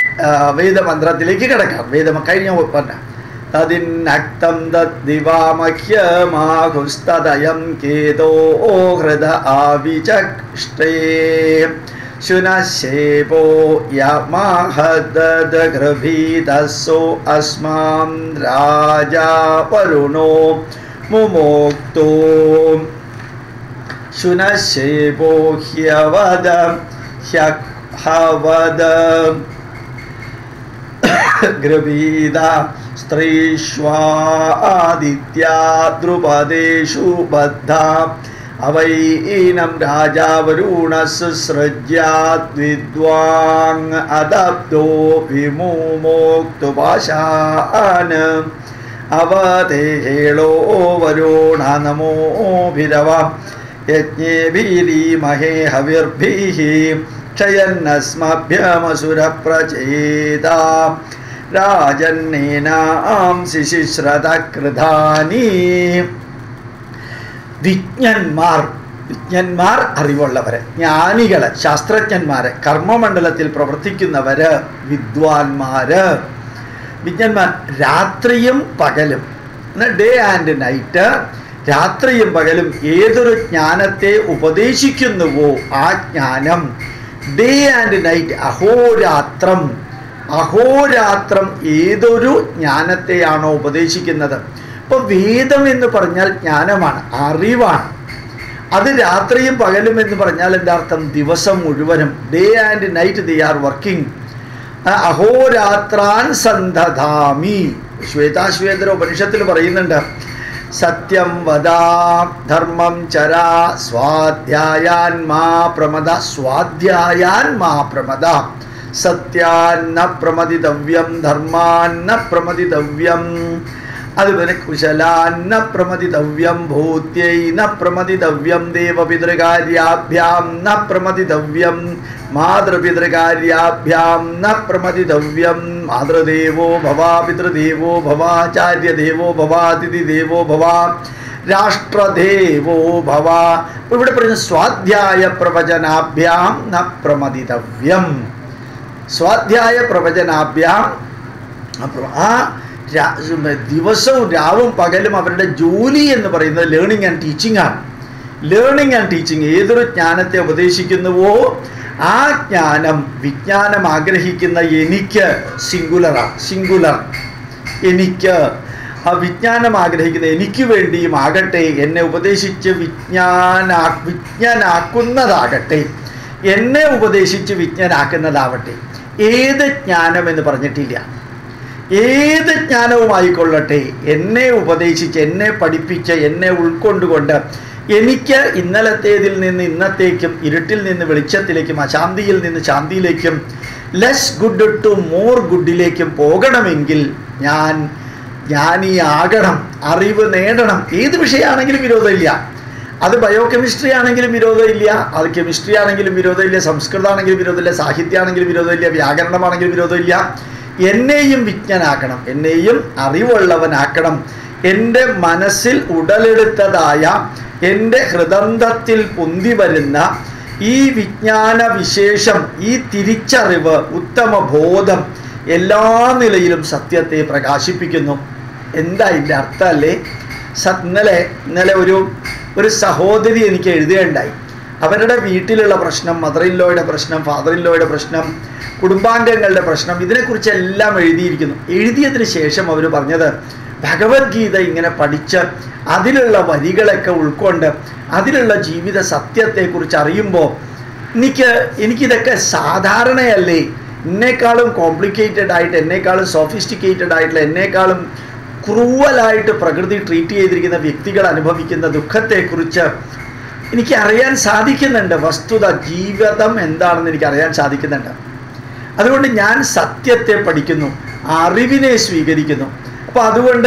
ആ, വേദമന്ത്രത്തിലേക്ക് കിടക്കാം വേദം കഴിഞ്ഞ പറഞ്ഞ തദിന്നക്തം തദ്ദിവാമഹ്യമാഹുസ്തദയം കേതോ ഹൃദ ആവിചക്ഷ്ടേ ശുനശേപോ യമഹദഗ്രഭീതസോ അസ്മാം രാജാ വരുണോ മുമോക്തോ ശുനശേപോ ഹ്യവദ ഹ്യഹവദ ഗ്രവീത സ്ത്രീഷ്വാദിത്യാ ദ്രുപദേഷു ബദ്ധ അവൈനം രാജാവരുണസുസൃജ്യാദ്വിദ്വാങ് അദബ്ദോ വിമുമോക്തുപാശാൻ അവതേഹേളോ വരുണ നമോഭിരവ യജ്ഞേഭീരീമഹേ ഹവിർഭിः ക്ഷയന്നസ്മഭ്യമസുരപ്രചേതാ രാജന്നേനാം ശിശിശ്രതകൃതാനി വിജ്ഞന്മാർ വിജ്ഞന്മാർ അറിവുള്ളവര് ജ്ഞാനികള് ശാസ്ത്രജ്ഞന്മാര് കർമ്മമണ്ഡലത്തിൽ പ്രവർത്തിക്കുന്നവര് വിദ്വാൻമാര് വിജ്ഞന്മാർ രാത്രിയും പകലും ഡേ ആൻഡ് നൈറ്റ് രാത്രിയും പകലും ഏതൊരു ജ്ഞാനത്തെ ഉപദേശിക്കുന്നുവോ ആ ജ്ഞാനം ഡേ ആൻഡ് നൈറ്റ് അഹോരാത്രം അഹോരാത്രം ഏതൊരു ജ്ഞാനത്തെയാണോ ഉപദേശിക്കുന്നത് ഇപ്പൊ വേദം എന്ന് പറഞ്ഞാൽ ജ്ഞാനമാണ് അറിവാണ് അത് രാത്രിയും പകലും എന്ന് പറഞ്ഞാൽ എൻ്റെ അർത്ഥം ദിവസം മുഴുവനും day and night they are working അഹോരാത്രാൻ സന്ധതാമി ശ്വേതാശ്വേതര ഉപനിഷത്തിൽ പറയുന്നുണ്ട് സത്യം വദാ ധർമ്മം ചരാ സ്വാധ്യായാൻ മാ പ്രമദ സ്വാധ്യായാൻ മാ പ്രമദ സത്യാന്ന പ്രമദിതവ്യം ധർമാന്ന പ്രമദിതവ്യം അതുപോലെ കുശലാന്ന പ്രമദിതവ്യം ഭൂത്യൈ ന പ്രമദിതവ്യം ദേവപിതൃകാര്യാഭ്യാം ന പ്രമദിതവ്യം മാതൃപിതൃകാര്യാഭ്യാം ന പ്രമദിതവ്യം മാതൃദേവോ ഭവ പിതൃദേവോ ഭവാചാര്യദേവോ ഭവാതിഥി ദേവോ ഭവ രാഷ്ട്രദേവോ ഭവ ഇപ്പൊ ഇവിടെ പറഞ്ഞ സ്വാധ്യായ പ്രവചനാഭ്യാം ന പ്രമദിതവ്യം സ്വാധ്യായ പ്രവചനാഭ്യാം അപ്പോൾ ആ രാ- ദിവസവും രാവും പകലും അവരുടെ ജോലി എന്ന് പറയുന്നത് ലേണിംഗ് ആൻഡ് ടീച്ചിങ് ആണ് ലേണിംഗ് ആൻഡ് ടീച്ചിങ് ഏതൊരു ജ്ഞാനത്തെ ഉപദേശിക്കുന്നുവോ ആ ജ്ഞാനം വിജ്ഞാനം ആഗ്രഹിക്കുന്ന എനിക്ക് സിംഗുലറാണ് സിംഗുലർ എനിക്ക് ആ വിജ്ഞാനം ആഗ്രഹിക്കുന്ന എനിക്ക് വേണ്ടിയും ആകട്ടെ എന്നെ ഉപദേശിച്ച് വിജ്ഞാനാ വിജ്ഞാനാക്കുന്നതാകട്ടെ എന്നെ ഉപദേശിച്ച് വിജ്ഞനാക്കുന്നതാവട്ടെ ഏത് ജ്ഞാനം എന്ന് പറഞ്ഞിട്ടില്ല ഏത് ജ്ഞാനവും ആയിക്കൊള്ളട്ടെ എന്നെ ഉപദേശിച്ച് എന്നെ പഠിപ്പിച്ച് എന്നെ ഉൾക്കൊണ്ടുകൊണ്ട് എനിക്ക് ഇന്നലത്തേതിൽ നിന്ന് ഇന്നത്തേക്കും ഇരുട്ടിൽ നിന്ന് വെളിച്ചത്തിലേക്കും അശാന്തിയിൽ നിന്ന് ശാന്തിയിലേക്കും ലെസ് ഗുഡ് ടു മോർ ഗുഡിലേക്കും പോകണമെങ്കിൽ ഞാൻ ജ്ഞാനിയാകണം അറിവ് നേടണം ഏത് വിഷയമാണെങ്കിലും വിരോധമില്ല അത് ബയോ കെമിസ്ട്രി ആണെങ്കിലും വിരോധമില്ല അത് കെമിസ്ട്രി ആണെങ്കിലും വിരോധമില്ല സംസ്കൃതമാണെങ്കിലും വിരോധമില്ല സാഹിത്യമാണെങ്കിലും വിരോധമില്ല വ്യാകരണമാണെങ്കിലും വിരോധമില്ല എന്നെയും വിജ്ഞനാക്കണം എന്നെയും അറിവുള്ളവനാക്കണം എൻ്റെ മനസ്സിൽ ഉടലെടുത്തതായ എൻ്റെ ഹൃദന്തത്തിൽ പൊന്തി വരുന്ന ഈ വിജ്ഞാന വിശേഷം ഈ തിരിച്ചറിവ് ഉത്തമ ബോധം എല്ലാ നിലയിലും സത്യത്തെ പ്രകാശിപ്പിക്കുന്നു എന്താ ഇതിൻ്റെ അർത്ഥമല്ലേ സ ഇന്നലെ ഇന്നലെ ഒരു ഒരു സഹോദരി എനിക്ക് എഴുതുകയുണ്ടായി അവരുടെ വീട്ടിലുള്ള പ്രശ്നം മദർ ഇല്ലോയുടെ പ്രശ്നം ഫാദർ ഇല്ലോയുടെ പ്രശ്നം കുടുംബാംഗങ്ങളുടെ പ്രശ്നം ഇതിനെക്കുറിച്ചെല്ലാം എഴുതിയിരിക്കുന്നു എഴുതിയതിന് ശേഷം അവർ പറഞ്ഞത് ഭഗവത്ഗീത ഇങ്ങനെ പഠിച്ച് അതിലുള്ള വരികളൊക്കെ ഉൾക്കൊണ്ട് അതിലുള്ള ജീവിത സത്യത്തെക്കുറിച്ച് അറിയുമ്പോൾ എനിക്ക് എനിക്കിതൊക്കെ സാധാരണയല്ലേ എന്നെക്കാളും കോംപ്ലിക്കേറ്റഡ് ആയിട്ട് എന്നെക്കാളും സോഫിസ്റ്റിക്കേറ്റഡ് ആയിട്ടുള്ള എന്നെക്കാളും ക്രൂവലായിട്ട് പ്രകൃതി ട്രീറ്റ് ചെയ്തിരിക്കുന്ന വ്യക്തികൾ അനുഭവിക്കുന്ന ദുഃഖത്തെക്കുറിച്ച് എനിക്ക് അറിയാൻ സാധിക്കുന്നുണ്ട് വസ്തുത ജീവിതം എന്താണെന്ന് എനിക്ക് അറിയാൻ സാധിക്കുന്നുണ്ട് അതുകൊണ്ട് ഞാൻ സത്യത്തെ പഠിക്കുന്നു അറിവിനെ സ്വീകരിക്കുന്നു അപ്പോൾ അതുകൊണ്ട്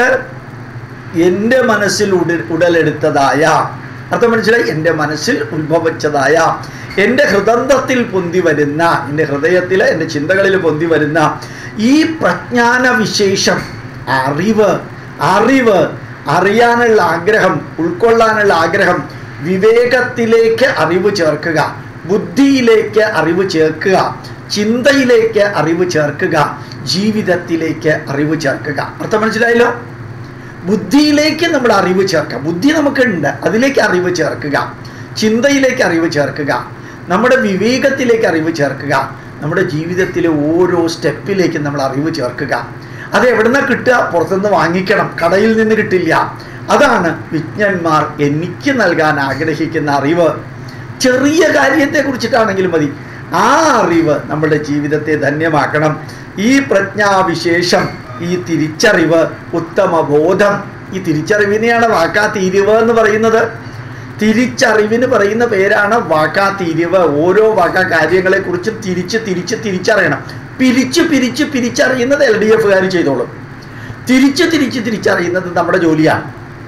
എൻ്റെ മനസ്സിൽ ഉട ഉടലെടുത്തതായ അർത്ഥം മനസ്സിലായി എൻ്റെ മനസ്സിൽ ഉത്ഭവിച്ചതായ എൻ്റെ ഹൃദന്തത്തിൽ പൊന്തി വരുന്ന എൻ്റെ ഹൃദയത്തിൽ എൻ്റെ ചിന്തകളിൽ പൊന്തി വരുന്ന ഈ പ്രജ്ഞാന വിശേഷം അറിവ് അറിവ് അറിയാനുള്ള ആഗ്രഹം ഉൾക്കൊള്ളാനുള്ള ആഗ്രഹം വിവേകത്തിലേക്ക് അറിവ് ചേർക്കുക ബുദ്ധിയിലേക്ക് അറിവ് ചേർക്കുക ചിന്തയിലേക്ക് അറിവ് ചേർക്കുക ജീവിതത്തിലേക്ക് അറിവ് ചേർക്കുക അർത്ഥം മനസ്സിലായല്ലോ ബുദ്ധിയിലേക്ക് നമ്മൾ അറിവ് ചേർക്കുക ബുദ്ധി നമുക്കുണ്ട് അതിലേക്ക് അറിവ് ചേർക്കുക ചിന്തയിലേക്ക് അറിവ് ചേർക്കുക നമ്മുടെ വിവേകത്തിലേക്ക് അറിവ് ചേർക്കുക നമ്മുടെ ജീവിതത്തിലെ ഓരോ സ്റ്റെപ്പിലേക്കും നമ്മൾ അറിവ് ചേർക്കുക അത് എവിടുന്ന കിട്ടുക പുറത്തുനിന്ന് വാങ്ങിക്കണം കടയിൽ നിന്ന് കിട്ടില്ല അതാണ് വിജ്ഞന്മാർ എനിക്ക് നൽകാൻ ആഗ്രഹിക്കുന്ന അറിവ് ചെറിയ കാര്യത്തെ കുറിച്ചിട്ടാണെങ്കിലും മതി ആ അറിവ് നമ്മുടെ ജീവിതത്തെ ധന്യമാക്കണം ഈ പ്രജ്ഞാവിശേഷം ഈ തിരിച്ചറിവ് ഉത്തമ ബോധം ഈ തിരിച്ചറിവിനെയാണ് വാക്കാ തീരുവ് എന്ന് പറയുന്നത് തിരിച്ചറിവിന് പറയുന്ന പേരാണ് വാക്കാ തീരുവ് ഓരോ വാക്കാ കാര്യങ്ങളെ കുറിച്ചും തിരിച്ച് തിരിച്ച് തിരിച്ചറിയണം പിരിച്ച് പിരിച്ച് പിരിച്ചറിയുന്നത് എൽ ഡി എഫുകാർ ചെയ്തോളും തിരിച്ച് തിരിച്ച് തിരിച്ചറിയുന്നത് നമ്മുടെ ജോലിയാണ്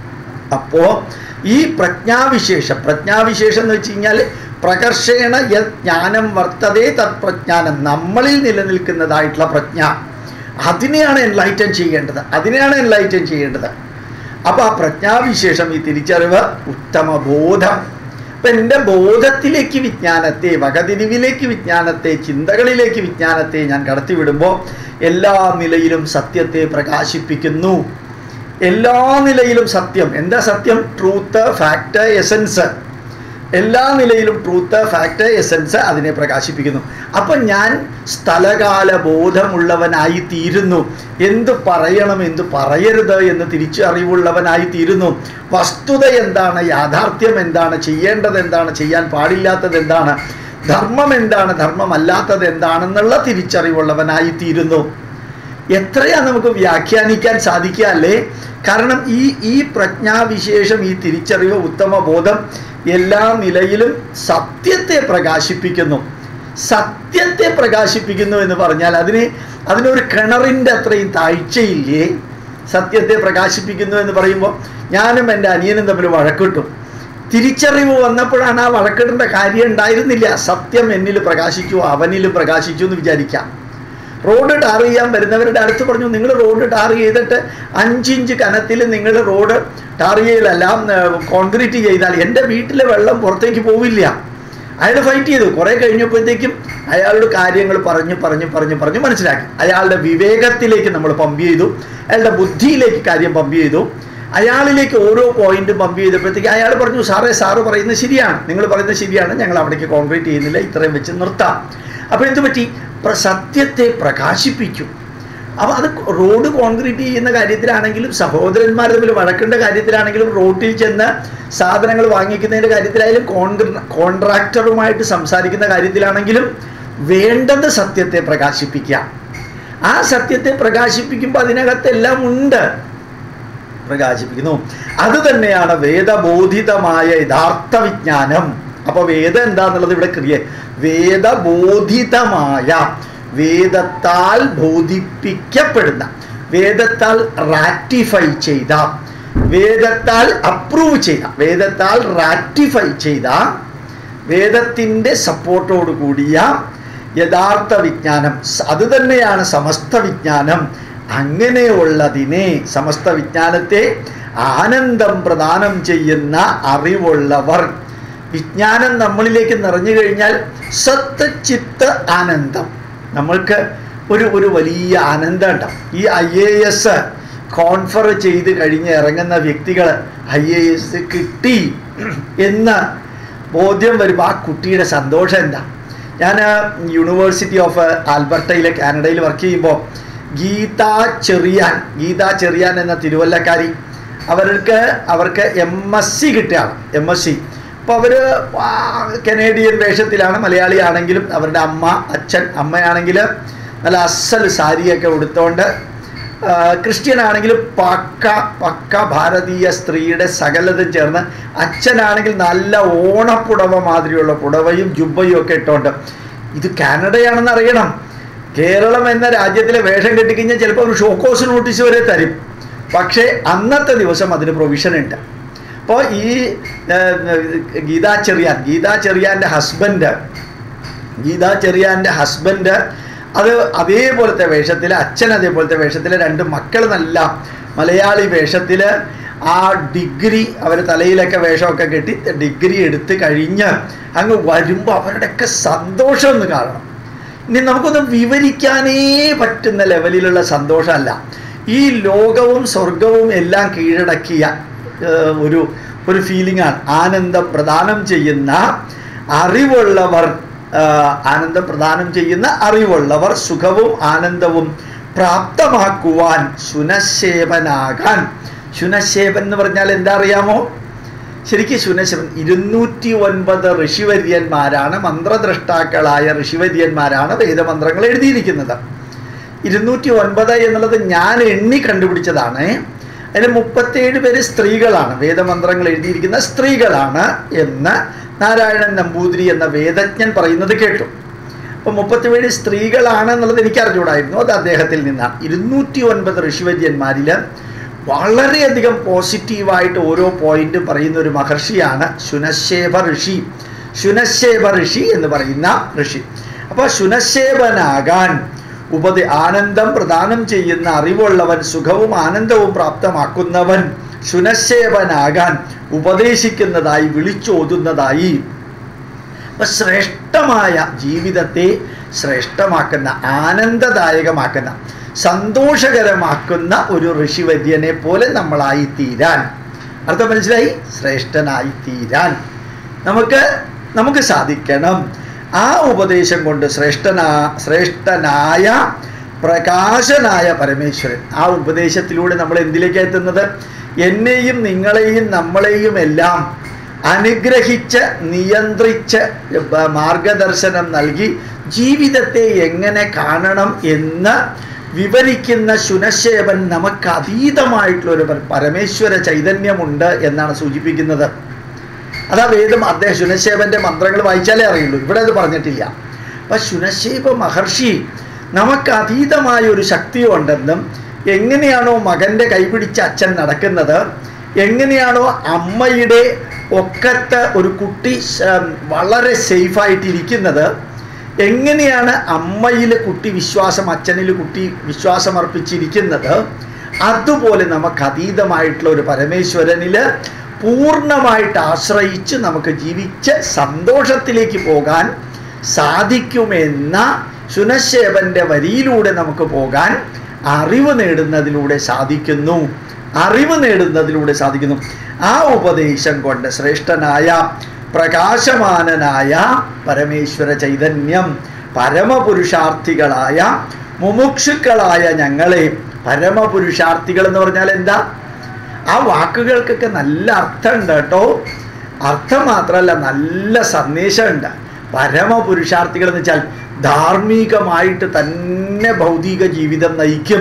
അപ്പോ ഈ പ്രജ്ഞാവിശേഷം പ്രജ്ഞാവിശേഷം എന്ന് വെച്ച് കഴിഞ്ഞാൽ പ്രകർഷേണ യത് ജ്ഞാനം വർത്തതേ തത് പ്രജ്ഞാനം നമ്മളിൽ നിലനിൽക്കുന്നതായിട്ടുള്ള പ്രജ്ഞ അതിനെയാണ് എൻലൈറ്റൻ ചെയ്യേണ്ടത് അതിനെയാണ് എൻലൈറ്റൻ ചെയ്യേണ്ടത് അപ്പൊ ആ പ്രജ്ഞാവിശേഷം ഈ തിരിച്ചറിവ് ഉത്തമ ബോധം അപ്പൊ എൻ്റെ ബോധത്തിലേക്ക് വിജ്ഞാനത്തെ വകതിരിവിലേക്ക് വിജ്ഞാനത്തെ ചിന്തകളിലേക്ക് വിജ്ഞാനത്തെ ഞാൻ കടത്തിവിടുമ്പോൾ എല്ലാ നിലയിലും സത്യത്തെ പ്രകാശിപ്പിക്കുന്നു എല്ലാ നിലയിലും സത്യം എന്താ സത്യം ട്രൂത്ത് ഫാക്ട് എസൻസ് എല്ലാ നിലയിലും ട്രൂത്ത് ഫാക്ട് എസൻസ് അതിനെ പ്രകാശിപ്പിക്കുന്നു അപ്പൊ ഞാൻ സ്ഥലകാല ബോധമുള്ളവനായി തീരുന്നു എന്ത് പറയണം എന്ത് പറയരുത് എന്ന് തിരിച്ചറിവുള്ളവനായി തീരുന്നു വസ്തുത എന്താണ് യാഥാർത്ഥ്യം എന്താണ് ചെയ്യേണ്ടത് എന്താണ് ചെയ്യാൻ പാടില്ലാത്തത് എന്താണ് ധർമ്മം എന്താണ് ധർമ്മമല്ലാത്തത് എന്താണെന്നുള്ള തിരിച്ചറിവുള്ളവനായി തീരുന്നു എത്രയാ നമുക്ക് വ്യാഖ്യാനിക്കാൻ സാധിക്കുക അല്ലേ കാരണം ഈ ഈ പ്രജ്ഞാവിശേഷം ഈ തിരിച്ചറിവ് ഉത്തമ ബോധം എല്ലാ നിലയിലും സത്യത്തെ പ്രകാശിപ്പിക്കുന്നു സത്യത്തെ പ്രകാശിപ്പിക്കുന്നു എന്ന് പറഞ്ഞാൽ അതിന് അതിനൊരു കിണറിൻ്റെ അത്രയും താഴ്ചയില്ലേ സത്യത്തെ പ്രകാശിപ്പിക്കുന്നു എന്ന് പറയുമ്പോൾ ഞാനും എൻ്റെ അനിയനും തമ്മിൽ വഴക്കിട്ടു തിരിച്ചറിവ് വന്നപ്പോഴാണ് ആ വഴക്കിടേണ്ട കാര്യം ഉണ്ടായിരുന്നില്ല സത്യം എന്നിൽ പ്രകാശിച്ചു അവനിലും പ്രകാശിച്ചു എന്ന് വിചാരിക്കാം റോഡ് ടാർ ചെയ്യാൻ വരുന്നവരുടെ അടുത്ത് പറഞ്ഞു നിങ്ങൾ റോഡ് ടാർ ചെയ്തിട്ട് അഞ്ചിഞ്ച് കനത്തിൽ നിങ്ങൾ റോഡ് ടാർ ചെയ്യലല്ല കോൺക്രീറ്റ് ചെയ്താൽ എൻ്റെ വീട്ടിലെ വെള്ളം പുറത്തേക്ക് പോവില്ല അയാൾ ഫൈറ്റ് ചെയ്തു കുറേ കഴിഞ്ഞപ്പോഴത്തേക്കും അയാളുടെ കാര്യങ്ങൾ പറഞ്ഞ് പറഞ്ഞ് പറഞ്ഞ് പറഞ്ഞ് മനസ്സിലാക്കി അയാളുടെ വിവേകത്തിലേക്ക് നമ്മൾ പമ്പ് ചെയ്തു അയാളുടെ ബുദ്ധിയിലേക്ക് കാര്യം പമ്പ് ചെയ്തു അയാളിലേക്ക് ഓരോ പോയിന്റും പമ്പ് ചെയ്തപ്പോഴത്തേക്ക് അയാൾ പറഞ്ഞു സാറേ സാറ് പറയുന്നത് ശരിയാണ് നിങ്ങൾ പറയുന്നത് ശരിയാണ് ഞങ്ങൾ അവിടേക്ക് കോൺക്രീറ്റ് ചെയ്യുന്നില്ല ഇത്രയും വെച്ച് നിർത്താം അപ്പോൾ എന്ത് പറ്റി പ്ര- സത്യത്തെ പ്രകാശിപ്പിച്ചു അപ്പോൾ അത് റോഡ് കോൺക്രീറ്റ് ചെയ്യുന്ന കാര്യത്തിലാണെങ്കിലും സഹോദരന്മാർ തമ്മിൽ വഴക്കേണ്ട കാര്യത്തിലാണെങ്കിലും റോട്ടിൽ ചെന്ന് സാധനങ്ങൾ വാങ്ങിക്കുന്നതിൻ്റെ കാര്യത്തിലായാലും കോൺഗ്ര കോൺട്രാക്ടറുമായിട്ട് സംസാരിക്കുന്ന കാര്യത്തിലാണെങ്കിലും വേണ്ടത് സത്യത്തെ പ്രകാശിപ്പിക്കുക ആ സത്യത്തെ പ്രകാശിപ്പിക്കുമ്പോൾ അതിനകത്തെല്ലാം ഉണ്ട് പ്രകാശിപ്പിക്കുന്നു അത് തന്നെയാണ് വേദബോധിതമായ യഥാർത്ഥ വിജ്ഞാനം അപ്പൊ വേദം എന്താന്നുള്ളത് ഇവിടെ ക്രിയ വേദബോധിതമായ വേദത്താൽ ബോധിപ്പിക്കപ്പെടുന്ന വേദത്താൽ റാറ്റിഫൈ ചെയ്ത വേദത്താൽ അപ്രൂവ് ചെയ്ത വേദത്താൽ റാറ്റിഫൈ ചെയ്ത വേദത്തിൻ്റെ സപ്പോർട്ടോട് കൂടിയ യഥാർത്ഥ വിജ്ഞാനം സ- അത് തന്നെയാണ് സമസ്ത വിജ്ഞാനം അങ്ങനെയുള്ളതിനെ സമസ്ത വിജ്ഞാനത്തെ ആനന്ദം പ്രദാനം ചെയ്യുന്ന അറിവുള്ളവർ വിജ്ഞാനം നമ്മളിലേക്ക് നിറഞ്ഞു കഴിഞ്ഞാൽ സത്ത് ചിത്ത് ആനന്ദം നമ്മൾക്ക് ഒരു ഒരു വലിയ ആനന്ദം ഉണ്ടാവും ഈ ഐ എ എസ് കോൺഫർ ചെയ്ത് കഴിഞ്ഞ് ഇറങ്ങുന്ന വ്യക്തികൾ ഐ എ എസ് കിട്ടി എന്ന് ബോധ്യം വരുമ്പോൾ ആ കുട്ടിയുടെ സന്തോഷം എന്താ ഞാൻ യൂണിവേഴ്സിറ്റി ഓഫ് ആൽബർട്ടയിലെ കാനഡയിൽ വർക്ക് ചെയ്യുമ്പോൾ ഗീത ചെറിയാൻ ഗീത ചെറിയാൻ എന്ന തിരുവല്ലക്കാരി അവർക്ക് അവർക്ക് എം എസ് സി കിട്ടുകയാണ് എം എസ് സി അപ്പോൾ അവർ കനേഡിയൻ വേഷത്തിലാണ് മലയാളിയാണെങ്കിലും അവരുടെ അമ്മ അച്ഛൻ അമ്മയാണെങ്കിൽ നല്ല അസൽ സാരിയൊക്കെ ഉടുത്തോണ്ട് ആ, ക്രിസ്ത്യൻ ആണെങ്കിൽ പക്ക പക്ക ഭാരതീയ സ്ത്രീയുടെ സകലതും ചേർന്ന് അച്ഛനാണെങ്കിൽ നല്ല ഓണപ്പുടവ മാതിരിയുള്ള പുടവയും ജുബയും ഒക്കെ ഇട്ടോണ്ട് ഇത് കാനഡയാണെന്ന് അറിയണം കേരളം എന്ന രാജ്യത്തിലെ വേഷം കെട്ടിക്കഴിഞ്ഞാൽ ചിലപ്പോൾ ഒരു ഷോക്കോസ് നോട്ടീസ് വരെ തരും പക്ഷേ അന്നത്തെ ദിവസം അതിന് പ്രൊവിഷൻ ഉണ്ട് അപ്പോൾ ഈ ഏർ, ഗീതാ ചെറിയാൻ ഗീതാ ചെറിയാൻ്റെ ഹസ്ബൻഡ് ഗീതാ ചെറിയാൻ്റെ ഹസ്ബൻഡ് അത് അതേപോലത്തെ വേഷത്തിൽ അച്ഛൻ അതേപോലത്തെ വേഷത്തിൽ രണ്ട് മക്കൾ നല്ല മലയാളി വേഷത്തിൽ ആ ഡിഗ്രി അവർ തലയിലൊക്കെ വേഷമൊക്കെ കെട്ടി ഡിഗ്രി എടുത്ത് കഴിഞ്ഞ് അങ്ങ് വരുമ്പോൾ അവരുടെയൊക്കെ സന്തോഷം ഒന്ന് കാണണം ഇനി നമുക്കൊന്നും വിവരിക്കാനേ പറ്റുന്ന ലെവലിലുള്ള സന്തോഷമല്ല ഈ ലോകവും സ്വർഗവും എല്ലാം കീഴടക്കിയ ഏഹ്, ഒരു ഒരു ഫീലിംഗ് ആണ് ആനന്ദം പ്രദാനം ചെയ്യുന്ന അറിവുള്ളവർ ആഹ്, ആനന്ദം പ്രദാനം ചെയ്യുന്ന അറിവുള്ളവർ സുഖവും ആനന്ദവും പ്രാപ്തമാക്കുവാൻ ശുനശേവനാകാൻ ശുനശേവൻ എന്ന് പറഞ്ഞാൽ എന്താ അറിയാമോ ശരിക്കും ശുനശവൻ ഇരുന്നൂറ്റി ഒൻപത് ഋഷിവര്യന്മാരാണ് മന്ത്രദ്രഷ്ടാക്കളായ ഋഷിവര്യന്മാരാണ് വേദമന്ത്രങ്ങൾ എഴുതിയിരിക്കുന്നത് ഇരുന്നൂറ്റി ഒൻപത് എന്നുള്ളത് ഞാൻ എണ്ണി കണ്ടുപിടിച്ചതാണ് അതിൽ മുപ്പത്തേഴ് പേര് സ്ത്രീകളാണ് വേദമന്ത്രങ്ങൾ എഴുതിയിരിക്കുന്ന സ്ത്രീകളാണ് എന്ന് നാരായണൻ നമ്പൂതിരി എന്ന വേദജ്ഞൻ പറയുന്നത് കേട്ടു അപ്പോൾ മുപ്പത്തിയേഴ് സ്ത്രീകളാണ് എന്നുള്ളത് എനിക്ക് അറിഞ്ഞുകൂടായിരുന്നു അത് അദ്ദേഹത്തിൽ നിന്നാണ് ഇരുന്നൂറ്റി ഒൻപത് ഋഷിവര്യന്മാരിൽ വളരെയധികം പോസിറ്റീവായിട്ട് ഓരോ പോയിന്റ് പറയുന്ന ഒരു മഹർഷിയാണ് ശുനശേഭ ഋഷി ശുനശേഭ ഋഷി എന്ന് പറയുന്ന ഋഷി അപ്പോൾ ശുനശേവനാകാൻ ഉപദേ ആനന്ദം പ്രദാനം ചെയ്യുന്ന അറിവുള്ളവൻ സുഖവും ആനന്ദവും പ്രാപ്തമാക്കുന്നവൻ ശുനശേവനാകാൻ ഉപദേശിക്കുന്നതായി വിളിച്ചോതുന്നതായി അപ്പൊ ശ്രേഷ്ഠമായ ജീവിതത്തെ ശ്രേഷ്ഠമാക്കുന്ന ആനന്ദദായകമാക്കുന്ന സന്തോഷകരമാക്കുന്ന ഒരു ഋഷിവര്യനെ പോലെ നമ്മളായി തീരാൻ അർത്ഥം മനസ്സിലായി ശ്രേഷ്ഠനായി തീരാൻ നമുക്ക് നമുക്ക് സാധിക്കണം ആ ഉപദേശം കൊണ്ട് ശ്രേഷ്ഠനാ ശ്രേഷ്ഠനായ പ്രകാശനായ പരമേശ്വരൻ ആ ഉപദേശത്തിലൂടെ നമ്മൾ എന്തിലേക്ക് എത്തുന്നത് എന്നെയും നിങ്ങളെയും നമ്മളെയും എല്ലാം അനുഗ്രഹിച്ച് നിയന്ത്രിച്ച് ബ- മാർഗദർശനം നൽകി ജീവിതത്തെ എങ്ങനെ കാണണം എന്ന് വിവരിക്കുന്ന ശുനശേവൻ നമുക്ക് അതീതമായിട്ടുള്ള ഒരു പര- പരമേശ്വര ചൈതന്യമുണ്ട് എന്നാണ് സൂചിപ്പിക്കുന്നത് അതാ വേദം അദ്ദേഹം ശുനശേവന്റെ മന്ത്രങ്ങൾ വായിച്ചാലേ അറിയുള്ളൂ ഇവിടെ അത് പറഞ്ഞിട്ടില്ല അപ്പൊ ശുനശേവ മഹർഷി നമുക്ക് അതീതമായ ഒരു ശക്തിയുണ്ടെന്നും എങ്ങനെയാണോ മകന്റെ കൈപിടിച്ച് അച്ഛൻ നടക്കുന്നത് എങ്ങനെയാണോ അമ്മയുടെ ഒക്കത്ത് ഒരു കുട്ടി ശ- വളരെ സേഫായിട്ടിരിക്കുന്നത് എങ്ങനെയാണ് അമ്മയിൽ കുട്ടി വിശ്വാസം അച്ഛനിൽ കുട്ടി വിശ്വാസം അർപ്പിച്ചിരിക്കുന്നത് അതുപോലെ നമുക്ക് അതീതമായിട്ടുള്ള ഒരു പരമേശ്വരനിൽ പൂർണ്ണമായിട്ട് ആശ്രയിച്ച് നമുക്ക് ജീവിച്ച് സന്തോഷത്തിലേക്ക് പോകാൻ സാധിക്കുമെന്ന ശുനശേവന്റെ വരിയിലൂടെ നമുക്ക് പോകാൻ അറിവ് നേടുന്നതിലൂടെ സാധിക്കുന്നു അറിവ് നേടുന്നതിലൂടെ സാധിക്കുന്നു ആ ഉപദേശം കൊണ്ട് ശ്രേഷ്ഠനായ പ്രകാശമാനനായ പരമേശ്വര ചൈതന്യം പരമപുരുഷാർത്ഥികളായ മുമുക്ഷുക്കളായ ഞങ്ങളെ പരമപുരുഷാർത്ഥികൾ എന്ന് പറഞ്ഞാൽ എന്താ ആ വാക്കുകൾക്കൊക്കെ നല്ല അർത്ഥമുണ്ട് കേട്ടോ അർത്ഥം മാത്രമല്ല നല്ല സന്ദേശമുണ്ട് പരമപുരുഷാർത്ഥികൾ എന്ന് വെച്ചാൽ ധാർമ്മികമായിട്ട് തന്നെ ഭൗതിക ജീവിതം നയിക്കും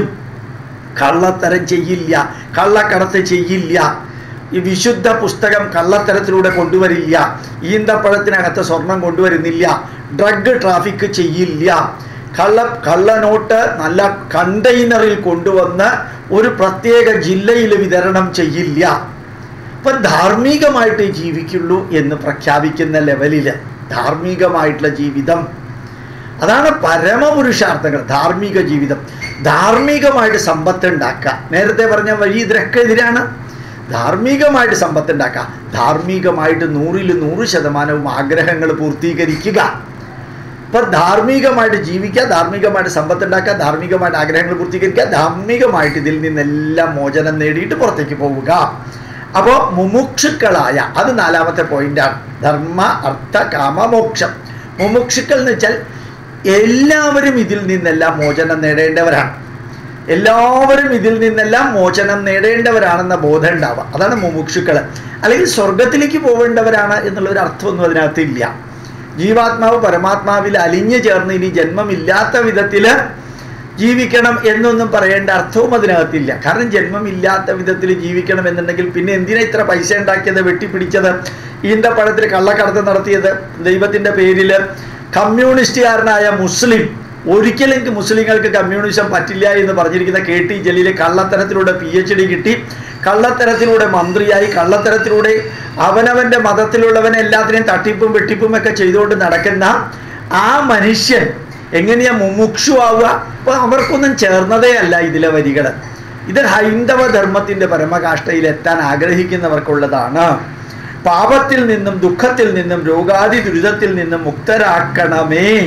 കള്ളത്തരം ചെയ്യില്ല കള്ളക്കടത്ത് ചെയ്യില്ല ഈ വിശുദ്ധ പുസ്തകം കള്ളത്തരത്തിലൂടെ കൊണ്ടുവരില്ല ഈന്തപ്പഴത്തിനകത്ത് സ്വർണം കൊണ്ടുവരുന്നില്ല ഡ്രഗ് ട്രാഫിക് ചെയ്യില്ല കള്ള കള്ളനോട്ട് നല്ല കണ്ടെയ്നറിൽ കൊണ്ടുവന്ന് ഒരു പ്രത്യേക ജില്ലയിൽ വിതരണം ചെയ്യില്ല അപ്പൊ ധാർമ്മികമായിട്ട് ജീവിക്കുള്ളൂ എന്ന് പ്രഖ്യാപിക്കുന്ന ലെവലിൽ ധാർമ്മികമായിട്ടുള്ള ജീവിതം അതാണ് പരമപുരുഷാർത്ഥങ്ങൾ ധാർമ്മിക ജീവിതം ധാർമ്മികമായിട്ട് സമ്പത്ത് ഉണ്ടാക്കുക നേരത്തെ പറഞ്ഞ വഴി ഇതിനൊക്കെ എതിരാണ് ധാർമ്മികമായിട്ട് സമ്പത്ത് ഉണ്ടാക്കുക ധാർമ്മികമായിട്ട് നൂറിൽ നൂറ് ശതമാനവും ആഗ്രഹങ്ങൾ പൂർത്തീകരിക്കുക ഇപ്പൊ ധാർമ്മികമായിട്ട് ജീവിക്കുക ധാർമ്മികമായിട്ട് സമ്പത്ത് ഉണ്ടാക്കുക ധാർമ്മികമായിട്ട് ആഗ്രഹങ്ങൾ പൂർത്തീകരിക്കുക ധാർമ്മികമായിട്ട് ഇതിൽ നിന്നെല്ലാം മോചനം നേടിയിട്ട് പുറത്തേക്ക് പോവുക അപ്പോൾ മുമുക്ഷുക്കളായ അത് നാലാമത്തെ പോയിന്റാണ് ധർമ്മ അർത്ഥ കാമ മോക്ഷം മുമുക്ഷുക്കൾ എന്ന് വെച്ചാൽ എല്ലാവരും ഇതിൽ നിന്നെല്ലാം മോചനം നേടേണ്ടവരാണ് എല്ലാവരും ഇതിൽ നിന്നെല്ലാം മോചനം നേടേണ്ടവരാണെന്ന ബോധം ഉണ്ടാവുക അതാണ് മുമുക്ഷുക്കൾ അല്ലെങ്കിൽ സ്വർഗത്തിലേക്ക് പോവേണ്ടവരാണ് എന്നുള്ള ഒരു അർത്ഥമൊന്നും അതിനകത്ത് ഇല്ല ജീവാത്മാവ് പരമാത്മാവിൽ അലിഞ്ഞു ചേർന്ന് ഇനി ജന്മമില്ലാത്ത വിധത്തിൽ ജീവിക്കണം എന്നൊന്നും പറയേണ്ട അർത്ഥവും അതിനകത്തില്ല കാരണം ജന്മമില്ലാത്ത വിധത്തിൽ ജീവിക്കണം എന്നുണ്ടെങ്കിൽ പിന്നെ എന്തിനാ ഇത്ര പൈസ ഉണ്ടാക്കിയത് വെട്ടിപ്പിടിച്ചത് ഈന്തപ്പഴത്തിൽ കള്ളക്കടത്ത് നടത്തിയത് ദൈവത്തിൻ്റെ പേരിൽ കമ്മ്യൂണിസ്റ്റുകാരനായ മുസ്ലിം ഒരിക്കലും മുസ്ലിങ്ങൾക്ക് കമ്മ്യൂണിസം പറ്റില്ല എന്ന് പറഞ്ഞിരിക്കുന്ന കെ ടി ജലീൽ കള്ളത്തരത്തിലൂടെ പി എച്ച് ഡി കിട്ടി കള്ളത്തരത്തിലൂടെ മന്ത്രിയായി കള്ളത്തരത്തിലൂടെ അവനവൻ്റെ മതത്തിലുള്ളവനെ എല്ലാത്തിനെയും തട്ടിപ്പും വെട്ടിപ്പും ഒക്കെ ചെയ്തുകൊണ്ട് നടക്കുന്ന ആ മനുഷ്യൻ എങ്ങനെയാ മുമുക്ഷു ആവുക അപ്പൊ അവർക്കൊന്നും ചേർന്നതേ അല്ല ഇതിലെ വരികൾ ഇത് ഹൈന്ദവ ധർമ്മത്തിന്റെ പരമകാഷ്ഠയിൽ എത്താൻ ആഗ്രഹിക്കുന്നവർക്കുള്ളതാണ് പാപത്തിൽ നിന്നും ദുഃഖത്തിൽ നിന്നും രോഗാദി ദുരിതത്തിൽ നിന്നും മുക്തരാക്കണമേ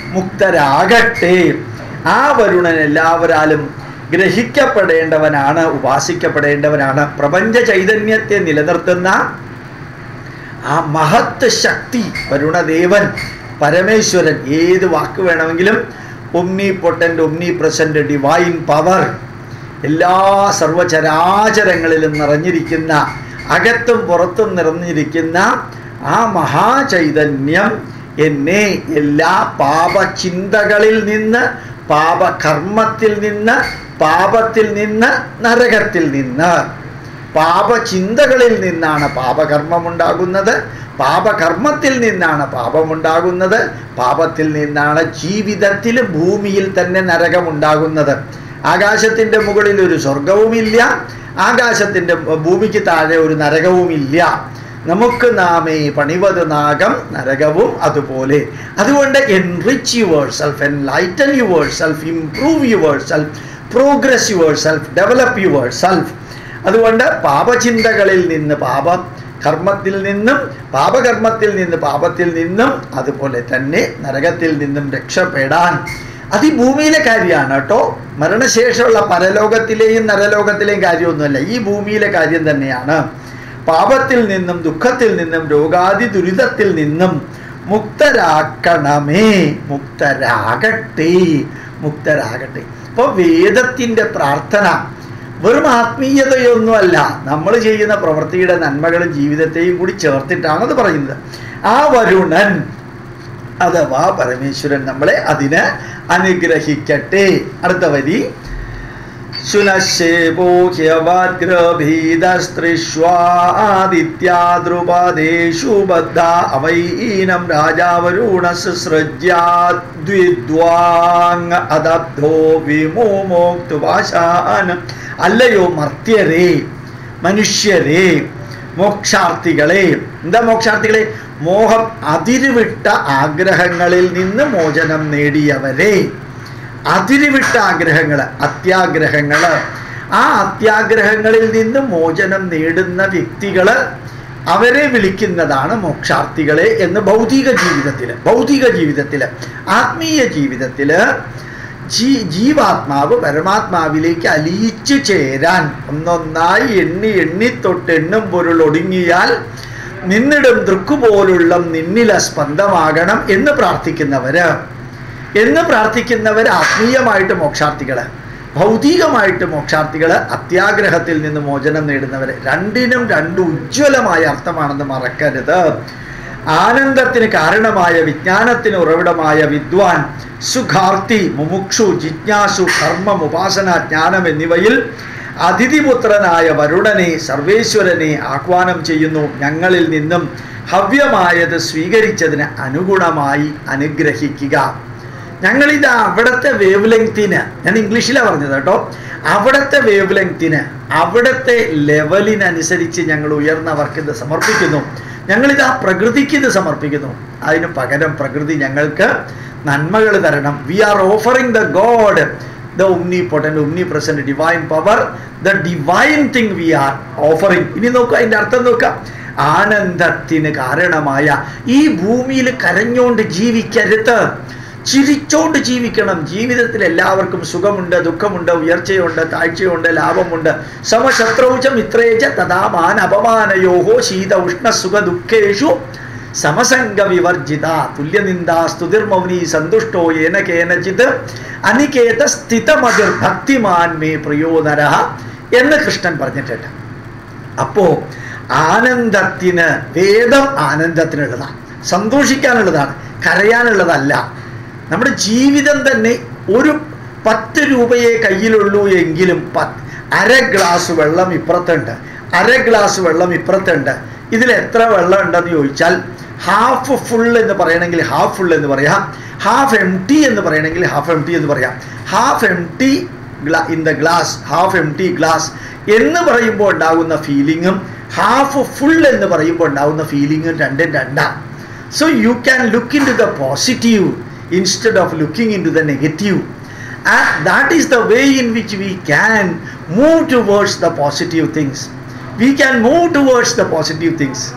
മുക്തരാകട്ടെ ആ വരുണൻ എല്ലാവരാലും ഗ്രഹിക്കപ്പെടേണ്ടവനാണ് ഉപാസിക്കപ്പെടേണ്ടവനാണ് പ്രപഞ്ച ചൈതന്യത്തെ നിലനിർത്തുന്ന ആ മഹത്ത് ശക്തി വരുണദേവൻ പരമേശ്വരൻ ഏത് വാക്ക് വേണമെങ്കിലും omnipotent omnipresent divine power എല്ലാ സർവചരാചരങ്ങളിലും നിറഞ്ഞിരിക്കുന്ന അകത്തും പുറത്തും നിറഞ്ഞിരിക്കുന്ന ആ മഹാചൈതന്യം എന്നെ എല്ലാ പാപചിന്തകളിൽ നിന്ന് പാപകർമ്മത്തിൽ നിന്ന് പാപത്തിൽ നിന്ന് നരകത്തിൽ നിന്ന് പാപചിന്തകളിൽ നിന്നാണ് പാപകർമ്മം ഉണ്ടാകുന്നത് പാപകർമ്മത്തിൽ നിന്നാണ് പാപമുണ്ടാകുന്നത് പാപത്തിൽ നിന്നാണ് ജീവിതത്തിൽ ഭൂമിയിൽ തന്നെ നരകമുണ്ടാകുന്നത് ആകാശത്തിൻ്റെ മുകളിൽ ഒരു സ്വർഗവുമില്ല ആകാശത്തിൻ്റെ ഭൂമിക്ക് താഴെ ഒരു നരകവുമില്ല നമുക്ക് നാമേ പണിവത് നാഗം നരകവും അതുപോലെ അതുകൊണ്ട് enrich yourself enlighten yourself improve yourself progress yourself develop yourself അതുകൊണ്ട് പാപചിന്തകളിൽ നിന്ന് പാപ കർമ്മത്തിൽ നിന്നും പാപകർമ്മത്തിൽ നിന്ന് പാപത്തിൽ നിന്നും അതുപോലെ തന്നെ നരകത്തിൽ നിന്നും രക്ഷപ്പെടാൻ അത് ഈ ഭൂമിയിലെ കാര്യമാണ് കേട്ടോ മരണശേഷമുള്ള പരലോകത്തിലെയും നരലോകത്തിലെയും കാര്യമൊന്നുമല്ല ഈ ഭൂമിയിലെ കാര്യം തന്നെയാണ് പാപത്തിൽ നിന്നും ദുഃഖത്തിൽ നിന്നും രോഗാദി ദുരിതത്തിൽ നിന്നും മുക്തരാക്കണമേ മുക്തരാകട്ടെ മുക്തരാകട്ടെ അപ്പോൾ വേദത്തിൻ്റെ പ്രാർത്ഥന വെറും ആത്മീയതയൊന്നുമല്ല നമ്മൾ ചെയ്യുന്ന പ്രവൃത്തിയുടെ നന്മകളും ജീവിതത്തെയും കൂടി ചേർത്തിട്ടാണ് അത് പറയുന്നത് ആ വരുണൻ അഥവാ പരമേശ്വരൻ നമ്മളെ അതിന് അനുഗ്രഹിക്കട്ടെ അടുത്ത വരി ശുനശേപോഹ്യവദ്ഗ്രഭീതസ്ത്രിഷ്വാദിത്യാദ്രുപദേഷു ബദ്ധ അവൈനം രാജാവരുണസ്സൃജ്യാദ്വിദ്വാങ് അദബ്ധോ വിമോമോക്തുപാശാന അല്ലയോ മർത്യരേ മനുഷ്യരെ മോക്ഷാർത്ഥികളെ എന്താ മോക്ഷാർത്ഥികളെ മോഹം അതിരുവിട്ട ആഗ്രഹങ്ങളിൽ നിന്ന് മോചനം നേടിയവരെ അതിരുവിട്ട ആഗ്രഹങ്ങൾ അത്യാഗ്രഹങ്ങൾ ആ അത്യാഗ്രഹങ്ങളിൽ നിന്ന് മോചനം നേടുന്ന വ്യക്തികൾ അവരെ വിളിക്കുന്നതാണ് മോക്ഷാർത്ഥികളെ എന്ന് ഭൗതിക ജീവിതത്തിൽ ഭൗതിക ജീവിതത്തിൽ ആത്മീയ ജീവിതത്തിൽ ജീ ജീവാത്മാവ് പരമാത്മാവിലേക്ക് അലിയിച്ചു ചേരാൻ ഒന്നൊന്നായി എണ്ണി എണ്ണി തൊട്ട് എണ്ണും പൊരുൾ ഒടുങ്ങിയാൽ നിന്നിടും ദൃക്കുപോലുള്ള നിന്നില സ്പന്ദമാകണം എന്ന് പ്രാർത്ഥിക്കുന്നവര് എന്ന് പ്രാർത്ഥിക്കുന്നവർ ആത്മീയമായിട്ട് മോക്ഷാർത്ഥികള് ഭൗതികമായിട്ട് മോക്ഷാർത്ഥികൾ അത്യാഗ്രഹത്തിൽ നിന്ന് മോചനം നേടുന്നവർ രണ്ടിനും രണ്ട് ഉജ്ജ്വലമായ അർത്ഥമാണെന്ന് മറക്കരുത് ആനന്ദത്തിന് കാരണമായ വിജ്ഞാനത്തിന് ഉറവിടമായ വിദ്വാൻ സുഖാർത്തി മുമുക്ഷു ജിജ്ഞാസു കർമ്മം ഉപാസന ജ്ഞാനം എന്നിവയിൽ അതിഥിപുത്രനായ വരുണനെ സർവേശ്വരനെ ആഹ്വാനം ചെയ്യുന്നു ഞങ്ങളിൽ നിന്നും ഹവ്യമായത് സ്വീകരിച്ചതിന് അനുഗുണമായി അനുഗ്രഹിക്കുക ഞങ്ങളിത് അവിടുത്തെ വേവ് ലെങ്തിന് ഞാൻ ഇംഗ്ലീഷിലാണ് പറഞ്ഞത് കേട്ടോ അവിടുത്തെ വേവ് ലെങ്തിന് അവിടുത്തെ ലെവലിനനുസരിച്ച് ഞങ്ങൾ ഉയർന്നവർക്ക് ഇത് സമർപ്പിക്കുന്നു ഞങ്ങളിത് ആ പ്രകൃതിക്ക് ഇത് സമർപ്പിക്കുന്നു അതിന് പകരം പ്രകൃതി ഞങ്ങൾക്ക് നന്മകൾ തരണം we are offering the god the omnipotent omnipresent divine power the divine thing we are offering ഇനി നോക്കുക അതിൻ്റെ അർത്ഥം നോക്കുക ആനന്ദത്തിന് കാരണമായ ഈ ഭൂമിയിൽ കരഞ്ഞോണ്ട് ജീവിക്കരുത് ചിരിച്ചോണ്ട് ജീവിക്കണം ജീവിതത്തിൽ എല്ലാവർക്കും സുഖമുണ്ട് ദുഃഖമുണ്ട് ഉയർച്ചയുണ്ട് താഴ്ചയുണ്ട് ലാഭമുണ്ട് സമശത്രൗച മിത്രേച തഥാ മാന അപമാനയോഹോ ശീത ഉഷ്ണ സുഖ ദുഃഖേഷു സമസംഗ വിവർജിത തുല്യനിന്ദ സ്തുതിർമൗനി സന്തുഷ്ടോ ഏന കേനചിത് അനികേത സ്ഥിതമതിർ ഭക്തിമാൻ മേ പ്രിയോനര എന്ന് കൃഷ്ണൻ പറഞ്ഞിട്ടുണ്ട് അപ്പോ ആനന്ദത്തിന് വേദം ആനന്ദത്തിനുള്ളതാണ് സന്തോഷിക്കാനുള്ളതാണ് കരയാനുള്ളതല്ല നമ്മുടെ ജീവിതം തന്നെ ഒരു പത്ത് രൂപയെ കയ്യിലുള്ളൂ എങ്കിലും പത്ത് അര ഗ്ലാസ് വെള്ളം ഇപ്പുറത്തുണ്ട് അര ഗ്ലാസ് വെള്ളം ഇപ്പുറത്തുണ്ട് ഇതിൽ എത്ര വെള്ളം ഉണ്ടെന്ന് ചോദിച്ചാൽ ഹാഫ് ഫുൾ എന്ന് പറയണമെങ്കിൽ ഹാഫ് ഫുൾ എന്ന് പറയാം ഹാഫ് എം ടി എന്ന് പറയണമെങ്കിൽ ഹാഫ് എം ടി എന്ന് പറയാം half empty in the glass half empty glass എന്ന് പറയുമ്പോൾ ഉണ്ടാകുന്ന ഫീലിങ്ങും ഹാഫ് ഫുൾ എന്ന് പറയുമ്പോൾ ഉണ്ടാകുന്ന ഫീലിങ്ങും രണ്ടും രണ്ടാണ് so you can look into the positive instead of looking into the negative. And that is the way in which we can move towards the positive things. We can move towards the positive things.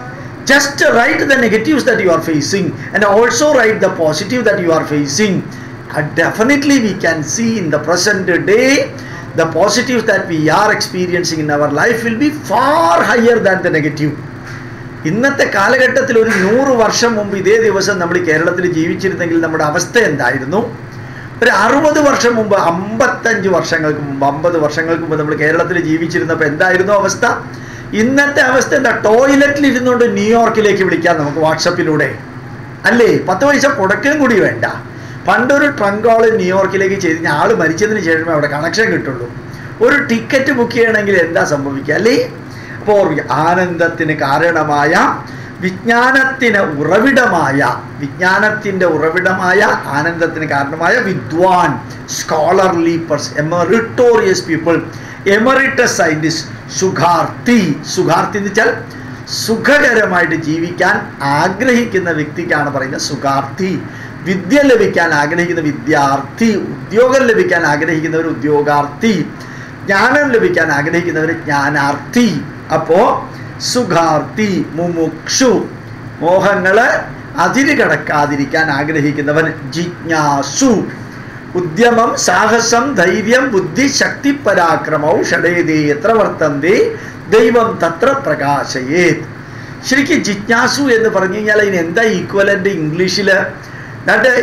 just write the negatives that you are facing and also write the positive that you are facing and definitely we can see in the present day the positives that we are experiencing in our life will be far higher than the negative ഇന്നത്തെ കാലഘട്ടത്തിൽ ഒരു നൂറ് വർഷം മുമ്പ് ഇതേ ദിവസം നമ്മൾ കേരളത്തിൽ ജീവിച്ചിരുന്നെങ്കിൽ നമ്മുടെ അവസ്ഥ എന്തായിരുന്നു ഒരു അറുപത് വർഷം മുമ്പ് അമ്പത്തഞ്ച് വർഷങ്ങൾക്ക് മുമ്പ് അമ്പത് വർഷങ്ങൾക്ക് മുമ്പ് നമ്മൾ കേരളത്തിൽ ജീവിച്ചിരുന്നപ്പോൾ എന്തായിരുന്നു അവസ്ഥ ഇന്നത്തെ അവസ്ഥ എന്താ ടോയ്ലറ്റിൽ ഇരുന്നുകൊണ്ട് ന്യൂയോർക്കിലേക്ക് വിളിക്കാം നമുക്ക് വാട്സപ്പിലൂടെ അല്ലേ പത്ത് പൈസ പുടക്കം കൂടി വേണ്ട പണ്ടൊരു ട്രങ്ക് കോൾ ന്യൂയോർക്കിലേക്ക് ചെയ്ത് കഴിഞ്ഞാൽ ആൾ മരിച്ചതിന് ശേഷമേ അവിടെ കണക്ഷൻ കിട്ടുള്ളൂ ഒരു ടിക്കറ്റ് ബുക്ക് ചെയ്യണമെങ്കിൽ എന്താ സംഭവിക്കുക അല്ലേ അപ്പോൾ ഓർമ്മിക്കുക ആനന്ദത്തിന് കാരണമായ വിജ്ഞാനത്തിന് ഉറവിടമായ വിജ്ഞാനത്തിൻ്റെ ഉറവിടമായ ആനന്ദത്തിന് കാരണമായ വിദ്വാൻ സ്കോളർലി പേഴ്സ് എമറിട്ടോറിയസ് പീപ്പിൾ എമറിറ്റസ് സയൻറ്റിസ്റ്റ് സുഖാർത്ഥി സുഖാർത്ഥി എന്ന് വെച്ചാൽ സുഖകരമായിട്ട് ജീവിക്കാൻ ആഗ്രഹിക്കുന്ന വ്യക്തിക്കാണ് പറയുന്നത് സുഖാർത്ഥി വിദ്യ ലഭിക്കാൻ ആഗ്രഹിക്കുന്ന വിദ്യാർത്ഥി ഉദ്യോഗം ലഭിക്കാൻ ആഗ്രഹിക്കുന്നവർ ഉദ്യോഗാർത്ഥി ജ്ഞാനം ലഭിക്കാൻ ആഗ്രഹിക്കുന്നവർ ജ്ഞാനാർത്ഥി അപ്പോ സുഖാർത്ഥി മുമുക്ഷു മോഹങ്ങള് അതിര് കടക്കാതിരിക്കാൻ ആഗ്രഹിക്കുന്നവൻ ജിജ്ഞാസു ഉദ്യമം സാഹസം ധൈര്യം ബുദ്ധി ശക്തി പരാക്രമവും ഷടേതേ എത്ര വർത്തന്തേ ദൈവം തത്ര പ്രകാശയേത് ശരിക്കും ജിജ്ഞാസു എന്ന് പറഞ്ഞു കഴിഞ്ഞാൽ അതിന് എന്താ ഈക്വലൻ്റ് ഇംഗ്ലീഷിൽ ദാറ്റ്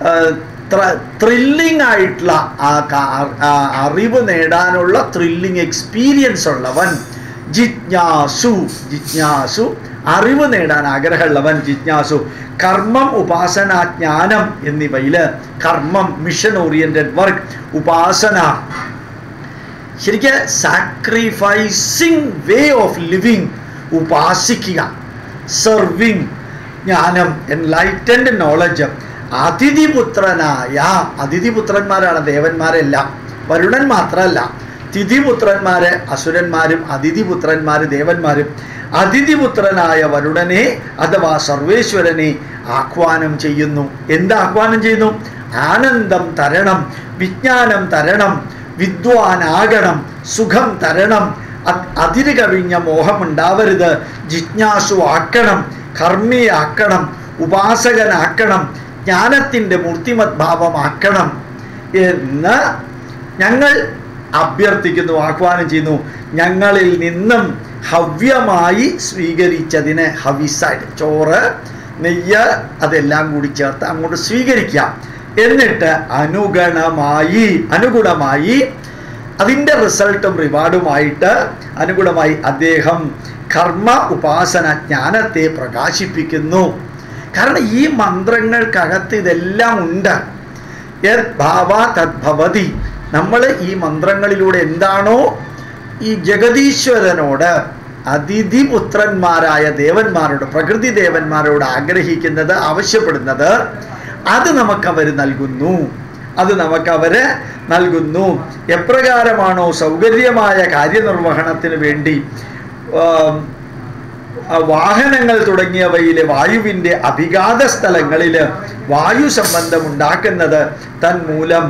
ത്രില്ലിംഗ് ആയിട്ടുള്ള ആ കാ- ആ അറിവ് നേടാനുള്ള ത്രില്ലിംഗ് എക്സ്പീരിയൻസ് ഉള്ളവൻ ജിജ്ഞാസു ജിജ്ഞാസു അറിവ് നേടാൻ ആഗ്രഹമുള്ളവൻ ജിജ്ഞാസു കർമ്മം ഉപാസന ജ്ഞാനം എന്നിവയിൽ കർമ്മം മിഷൻ ഓറിയന്റഡ് വർക്ക് ഉപാസന ശരിക്ക് സാക്രിഫൈസിങ് വേ ഓഫ് ലിവിങ് ഉപാസിക്കുക സെർവിങ് ജ്ഞാനം എൻലൈറ്റൻഡ് നോളജ് അതിഥിപുത്രനായ അതിഥിപുത്രന്മാരാണ് ദേവന്മാരെല്ലാം വരുണൻ മാത്രമല്ല തിഥിപുത്രന്മാരെ അസുരന്മാരും അതിഥിപുത്രന്മാര് ദേവന്മാരും അതിഥിപുത്രനായ വരുണനെ അഥവാ സർവേശ്വരനെ ആഹ്വാനം ചെയ്യുന്നു എന്താ ആഹ്വാനം ചെയ്യുന്നു ആനന്ദം തരണം വിജ്ഞാനം തരണം വിദ്വാനാകണം സുഖം തരണം അ- അതിര് കവിഞ്ഞ മോഹമുണ്ടാവരുത് ജിജ്ഞാസു ആക്കണം കർമ്മിയാക്കണം ഉപാസകനാക്കണം ജ്ഞാനത്തിൻ്റെ മൂർത്തിമത് ഭാവമാക്കണം എന്ന് ഞങ്ങൾ അഭ്യർത്ഥിക്കുന്നു ആഹ്വാനം ചെയ്യുന്നു ഞങ്ങളിൽ നിന്നും ഹവ്യമായി സ്വീകരിച്ചതിന് ഹവിസൈഡ് ചോറ് നെയ്യ് അതെല്ലാം കൂടി ചേർത്ത് അങ്ങോട്ട് സ്വീകരിക്കാം എന്നിട്ട് അനുഗണമായി അനുഗുണമായി അതിൻ്റെ റിസൾട്ടും റിവാർഡുമായിട്ട് അനുഗുണമായി അദ്ദേഹം കർമ്മ ഉപാസന ജ്ഞാനത്തെ പ്രകാശിപ്പിക്കുന്നു കാരണം ഈ മന്ത്രങ്ങൾക്കകത്ത് ഇതെല്ലാം ഉണ്ട് യത് ഭാവ തദ്ഭവതി നമ്മൾ ഈ മന്ത്രങ്ങളിലൂടെ എന്താണോ ഈ ജഗതീശ്വരനോട് അതിഥിപുത്രന്മാരായ ദേവന്മാരോട് പ്രകൃതി ദേവന്മാരോട് ആഗ്രഹിക്കുന്നത് ആവശ്യപ്പെടുന്നത് അത് നമുക്കവർ നൽകുന്നു അത് നമുക്കവര് നൽകുന്നു എപ്രകാരമാണോ സൗകര്യമായ കാര്യനിർവഹണത്തിന് വേണ്ടി ആം, ആ വാഹനങ്ങൾ തുടങ്ങിയവയിൽ വായുവിൻ്റെ അഭിഘാത സ്ഥലങ്ങളിൽ വായു സംബന്ധം ഉണ്ടാക്കുന്നത് തന്മൂലം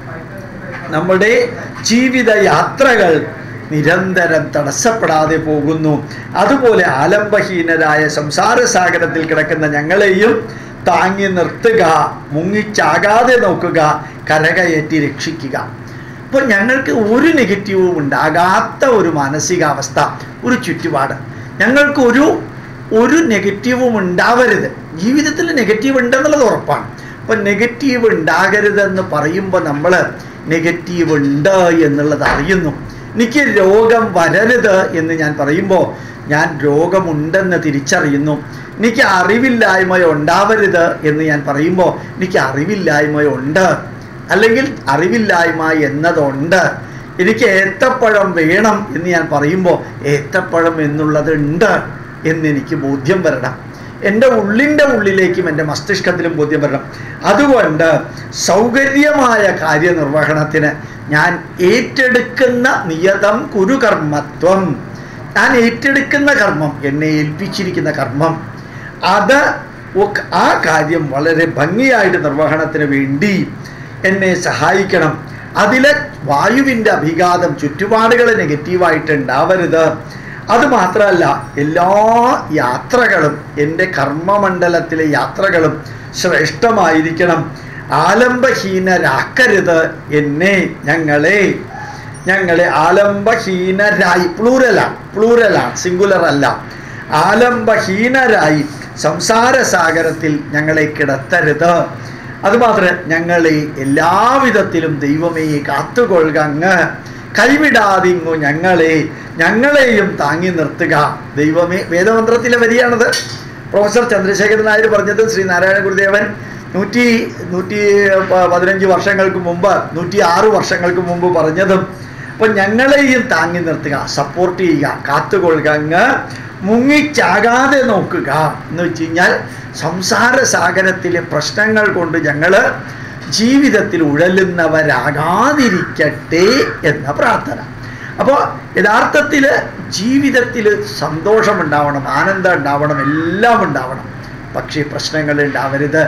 നമ്മുടെ ജീവിത യാത്രകൾ നിരന്തരം തടസ്സപ്പെടാതെ പോകുന്നു അതുപോലെ ആലംബഹീനരായ സംസാരസാഗരത്തിൽ കിടക്കുന്ന ഞങ്ങളെയും താങ്ങി നിർത്തുക മുങ്ങിച്ചാകാതെ നോക്കുക കരകയറ്റി രക്ഷിക്കുക അപ്പോൾ ഞങ്ങൾക്ക് ഒരു നെഗറ്റീവും ഉണ്ടാകാത്ത ഒരു മാനസികാവസ്ഥ ഒരു ചുറ്റുപാട് ഞങ്ങൾക്ക് ഒരു ഒരു നെഗറ്റീവും ഉണ്ടാവരുത് ജീവിതത്തിൽ നെഗറ്റീവ് ഉണ്ടെന്നുള്ളത് ഉറപ്പാണ് അപ്പം നെഗറ്റീവ് ഉണ്ടാകരുതെന്ന് പറയുമ്പോൾ നമ്മൾ നെഗറ്റീവ് ഉണ്ട് എന്നുള്ളത് അറിയുന്നു എനിക്ക് രോഗം വരരുത് എന്ന് ഞാൻ പറയുമ്പോൾ ഞാൻ രോഗമുണ്ടെന്ന് തിരിച്ചറിയുന്നു എനിക്ക് അറിവില്ലായ്മ ഉണ്ടാവരുത് എന്ന് ഞാൻ പറയുമ്പോൾ എനിക്ക് അറിവില്ലായ്മയുണ്ട് അല്ലെങ്കിൽ അറിവില്ലായ്മ എന്നതുണ്ട് എനിക്ക് ഏത്തപ്പഴം വേണം എന്ന് ഞാൻ പറയുമ്പോൾ ഏത്തപ്പഴം എന്നുള്ളത് ഉണ്ട് എന്നെനിക്ക് ബോധ്യം വരണം എൻ്റെ ഉള്ളിൻ്റെ ഉള്ളിലേക്കും എൻ്റെ മസ്തിഷ്കത്തിലും ബോധ്യം വരണം അതുകൊണ്ട് സൗകര്യമായ കാര്യനിർവഹണത്തിന് ഞാൻ ഏറ്റെടുക്കുന്ന നിയതം കുരുകർമ്മത്വം ഞാൻ ഏറ്റെടുക്കുന്ന കർമ്മം എന്നെ ഏൽപ്പിച്ചിരിക്കുന്ന കർമ്മം അത് ഒക്കെ ആ കാര്യം വളരെ ഭംഗിയായിട്ട് നിർവഹണത്തിന് വേണ്ടി എന്നെ സഹായിക്കണം അതിലെ വായുവിൻ്റെ അഭിഘാതം ചുറ്റുപാടുകൾ നെഗറ്റീവായിട്ട് ഉണ്ടാവരുത് അത് മാത്രമല്ല എല്ലാ യാത്രകളും എൻ്റെ കർമ്മമണ്ഡലത്തിലെ യാത്രകളും ശ്രേഷ്ഠമായിരിക്കണം ആലംബഹീനരാക്കരുത് എന്നെ ഞങ്ങളെ ഞങ്ങളെ ആലംബഹീനരായി പ്ലൂരലാണ് പ്ലൂരലാണ് സിംഗുലർ അല്ല ആലംബഹീനരായി സംസാര സാഗരത്തിൽ ഞങ്ങളെ കിടത്തരുത് അതുമാത്രം ഞങ്ങളെ എല്ലാവിധത്തിലും ദൈവമേ കാത്തുകൊള്ളുക അങ്ങ് കൈവിടാതിങ്ങു ഞങ്ങളെ ഞങ്ങളെയും താങ്ങി നിർത്തുക ദൈവമേ വേദമന്ത്രത്തിലെ വരിയാണത് പ്രൊഫസർ ചന്ദ്രശേഖരൻ നായർ പറഞ്ഞത് ശ്രീ നാരായണ ഗുരുദേവൻ നൂറ്റി നൂറ്റി പ- പതിനഞ്ച് വർഷങ്ങൾക്ക് മുമ്പ് നൂറ്റി ആറ് വർഷങ്ങൾക്ക് മുമ്പ് പറഞ്ഞതും അപ്പം ഞങ്ങളെയും താങ്ങി നിർത്തുക സപ്പോർട്ട് ചെയ്യുക കാത്തുകൊള്ളുക അങ്ങ് മുങ്ങിച്ചാകാതെ നോക്കുക എന്ന് വെച്ച് കഴിഞ്ഞാൽ സംസാര സാഗരത്തിലെ പ്രശ്നങ്ങൾ കൊണ്ട് ഞങ്ങൾ ജീവിതത്തിൽ ഉഴലുന്നവരാകാതിരിക്കട്ടെ എന്ന പ്രാർത്ഥന അപ്പോൾ യഥാർത്ഥത്തിൽ ജീവിതത്തിൽ സന്തോഷമുണ്ടാവണം ആനന്ദം ഉണ്ടാവണം എല്ലാം ഉണ്ടാവണം പക്ഷേ പ്രശ്നങ്ങൾ ഉണ്ടാവരുത്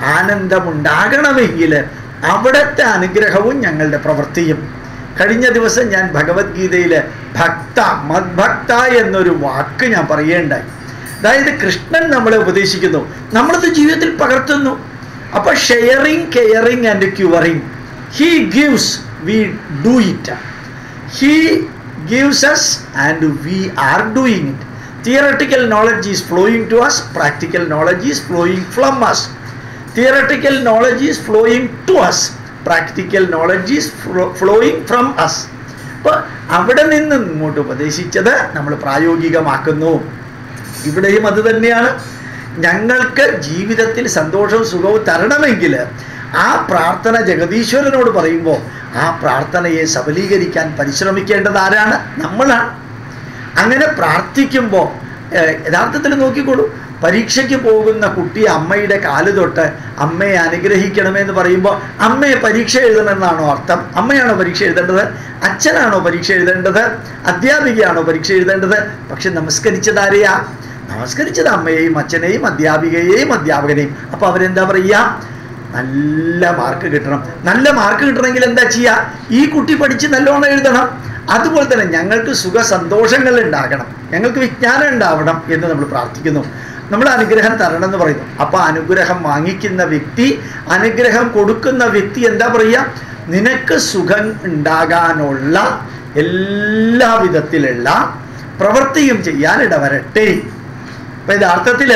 ആനന്ദമുണ്ടാകണമെങ്കിൽ അവിടുത്തെ അനുഗ്രഹവും ഞങ്ങളുടെ പ്രവൃത്തിയും കഴിഞ്ഞ ദിവസം ഞാൻ ഭഗവത്ഗീതയിൽ ഭക്ത മദ്ഭക്ത എന്നൊരു വാക്ക് ഞാൻ പറയേണ്ടായി അതായത് കൃഷ്ണൻ നമ്മളെ ഉപദേശിക്കുന്നു നമ്മളത് ജീവിതത്തിൽ പകർത്തുന്നു അപ്പൊ sharing caring and curing he gives we do it he gives us and we are doing it theoretical knowledge is flowing to us practical knowledge is flowing from us theoretical knowledge is flowing to us practical knowledge is flowing from us അപ്പോൾ അവിടെ നിന്ന് ഇങ്ങോട്ട് ഉപദേശിച്ചത് നമ്മൾ പ്രായോഗികമാക്കുന്നു ഇവിടെയും അത് തന്നെയാണ് ഞങ്ങൾക്ക് ജീവിതത്തിൽ സന്തോഷവും സുഖവും തരണമെങ്കിൽ ആ പ്രാർത്ഥന ജഗദീശ്വരനോട് പറയുമ്പോൾ ആ പ്രാർത്ഥനയെ സബലീകരിക്കാൻ പരിശ്രമിക്കേണ്ടത് ആരാണ് നമ്മളാണ് അങ്ങനെ പ്രാർത്ഥിക്കുമ്പോൾ ഏഹ്, യഥാർത്ഥത്തിൽ നോക്കിക്കോളൂ പരീക്ഷയ്ക്ക് പോകുന്ന കുട്ടി അമ്മയുടെ കാല് തൊട്ട് അമ്മയെ അനുഗ്രഹിക്കണമെന്ന് പറയുമ്പോൾ അമ്മയെ പരീക്ഷ എഴുതണമെന്നാണോ അർത്ഥം അമ്മയാണോ പരീക്ഷ എഴുതേണ്ടത് അച്ഛനാണോ പരീക്ഷ എഴുതേണ്ടത് അധ്യാപികയാണോ പരീക്ഷ എഴുതേണ്ടത് പക്ഷെ നമസ്കരിച്ചത് ആരെയാ നമസ്കരിച്ചത് അമ്മയെയും അച്ഛനെയും അധ്യാപികയെയും അധ്യാപകനെയും അപ്പോൾ അവരെന്താ പറയുക നല്ല മാർക്ക് കിട്ടണം നല്ല മാർക്ക് കിട്ടണമെങ്കിൽ എന്താ ചെയ്യുക ഈ കുട്ടി പഠിച്ച് നല്ലോണം എഴുതണം അതുപോലെ തന്നെ ഞങ്ങൾക്ക് സുഖ സന്തോഷങ്ങൾ ഉണ്ടാകണം ഞങ്ങൾക്ക് വിജ്ഞാനം ഉണ്ടാവണം എന്ന് നമ്മൾ പ്രാർത്ഥിക്കുന്നു നമ്മൾ അനുഗ്രഹം തരണം എന്ന് പറയുന്നു അപ്പോൾ അനുഗ്രഹം വാങ്ങിക്കുന്ന വ്യക്തി അനുഗ്രഹം കൊടുക്കുന്ന വ്യക്തി എന്താ പറയുക നിനക്ക് സുഖം ഉണ്ടാകാനുള്ള എല്ലാ വിധത്തിലുള്ള പ്രവൃത്തിയും ചെയ്യാൻ ഇടവരട്ടെ അപ്പം യഥാർത്ഥത്തിൽ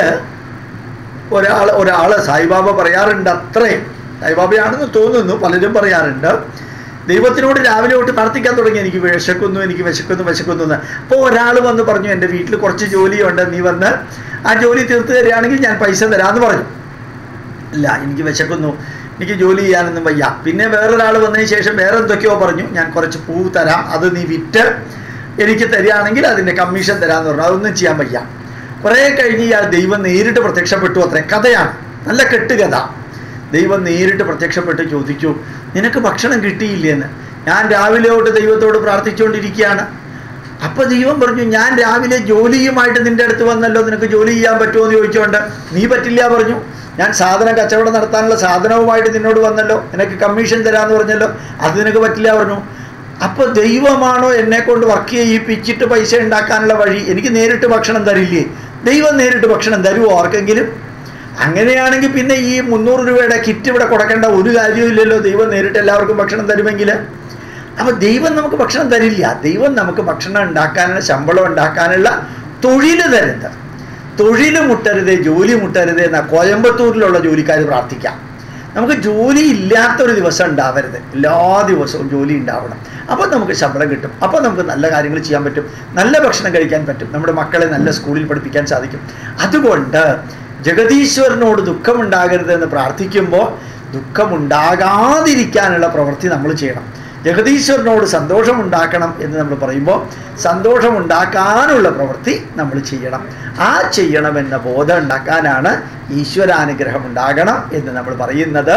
ഒരാൾ ഒരാൾ സായിബാബ പറയാറുണ്ട് അത്രേ സായിബാബയാണെന്ന് തോന്നുന്നു പലരും പറയാറുണ്ട് ദൈവത്തിനോട് രാവിലെ തൊട്ട് പ്രാർത്ഥിക്കാൻ തുടങ്ങി എനിക്ക് വിശക്കുന്നു എനിക്ക് വിശക്കുന്നു വിശക്കുന്നു എന്ന് അപ്പോൾ ഒരാൾ വന്ന് പറഞ്ഞു എൻ്റെ വീട്ടിൽ കുറച്ച് ജോലിയുണ്ട് നീ വന്ന് ആ ജോലി തീർത്ത് തരികയാണെങ്കിൽ ഞാൻ പൈസ തരാമെന്ന് പറഞ്ഞു ഇല്ല എനിക്ക് വിശക്കുന്നു എനിക്ക് ജോലി ചെയ്യാനൊന്നും വയ്യ പിന്നെ വേറൊരാൾ വന്നതിന് ശേഷം വേറെ എന്തൊക്കെയോ പറഞ്ഞു ഞാൻ കുറച്ച് പൂവ് തരാം അത് നീ വിറ്റ് എനിക്ക് തരികയാണെങ്കിൽ അതിൻ്റെ കമ്മീഷൻ തരാമെന്ന് പറഞ്ഞു അതൊന്നും ചെയ്യാൻ വയ്യ കുറേ കഴിഞ്ഞ് ഇയാൾ ദൈവം നേരിട്ട് പ്രത്യക്ഷപ്പെട്ടു അത്രേ കഥയാണ് നല്ല കെട്ടുകഥ ദൈവം നേരിട്ട് പ്രത്യക്ഷപ്പെട്ട് ചോദിച്ചു നിനക്ക് ഭക്ഷണം കിട്ടിയില്ലേന്ന് ഞാൻ രാവിലെ തൊട്ട് ദൈവത്തോട് പ്രാർത്ഥിച്ചുകൊണ്ടിരിക്കുകയാണ് അപ്പൊ ദൈവം പറഞ്ഞു ഞാൻ രാവിലെ ജോലിയുമായിട്ട് നിന്റെ അടുത്ത് വന്നല്ലോ നിനക്ക് ജോലി ചെയ്യാൻ പറ്റുമോ എന്ന് ചോദിച്ചുകൊണ്ട് നീ പറ്റില്ല പറഞ്ഞു ഞാൻ സാധനം കച്ചവടം നടത്താനുള്ള സാധനവുമായിട്ട് നിന്നോട് വന്നല്ലോ നിനക്ക് കമ്മീഷൻ തരാമെന്ന് പറഞ്ഞല്ലോ അത് നിനക്ക് പറ്റില്ല പറഞ്ഞു അപ്പൊ ദൈവമാണോ എന്നെ കൊണ്ട് വർക്ക് ചെയ്യിപ്പിച്ചിട്ട് പൈസ ഉണ്ടാക്കാനുള്ള വഴി എനിക്ക് നേരിട്ട് ഭക്ഷണം തരില്ലേ ദൈവം നേരിട്ട് ഭക്ഷണം തരുമോ ആർക്കെങ്കിലും അങ്ങനെയാണെങ്കിൽ പിന്നെ ഈ മുന്നൂറ് രൂപയുടെ കിറ്റ് ഇവിടെ കൊടുക്കേണ്ട ഒരു കാര്യമില്ലല്ലോ ദൈവം നേരിട്ട് എല്ലാവർക്കും ഭക്ഷണം തരുമെങ്കിൽ അപ്പൊ ദൈവം നമുക്ക് ഭക്ഷണം തരില്ല ദൈവം നമുക്ക് ഭക്ഷണം ഉണ്ടാക്കാനുള്ള ശമ്പളം ഉണ്ടാക്കാനുള്ള തൊഴിൽ തരുന്നത് തൊഴിൽ മുട്ടരുത് ജോലി മുട്ടരുത് എന്ന കോയമ്പത്തൂരിലുള്ള ജോലിക്കാർ പ്രാർത്ഥിക്കാം നമുക്ക് ജോലി ഇല്ലാത്തൊരു ദിവസം ഉണ്ടാവരുത് എല്ലാ ദിവസവും ജോലി ഉണ്ടാവണം അപ്പോൾ നമുക്ക് ശമ്പളം കിട്ടും അപ്പോൾ നമുക്ക് നല്ല കാര്യങ്ങൾ ചെയ്യാൻ പറ്റും നല്ല ഭക്ഷണം കഴിക്കാൻ പറ്റും നമ്മുടെ മക്കളെ നല്ല സ്കൂളിൽ പഠിപ്പിക്കാൻ സാധിക്കും അതുകൊണ്ട് ജഗദീശ്വരനോട് ദുഃഖമുണ്ടാകരുത് എന്ന് പ്രാർത്ഥിക്കുമ്പോൾ ദുഃഖമുണ്ടാകാതിരിക്കാനുള്ള പ്രവൃത്തി നമ്മൾ ചെയ്യണം ജഗദീശ്വരനോട് സന്തോഷമുണ്ടാക്കണം എന്ന് നമ്മൾ പറയുമ്പോൾ സന്തോഷമുണ്ടാക്കാനുള്ള പ്രവൃത്തി നമ്മൾ ചെയ്യണം ആ ചെയ്യണമെന്ന ബോധം ഉണ്ടാക്കാനാണ് ഈശ്വരാനുഗ്രഹം ഉണ്ടാകണം എന്ന് നമ്മൾ പറയുന്നത്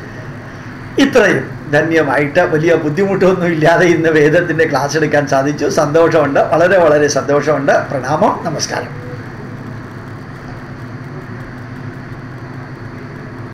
ഇത്രയും ധന്യമായിട്ട് വലിയ ബുദ്ധിമുട്ടൊന്നും ഇല്ലാതെ ഇന്ന് വേദത്തിൻ്റെ ക്ലാസ് എടുക്കാൻ സാധിച്ചു സന്തോഷമുണ്ട് വളരെ വളരെ സന്തോഷമുണ്ട് പ്രണാമം നമസ്കാരം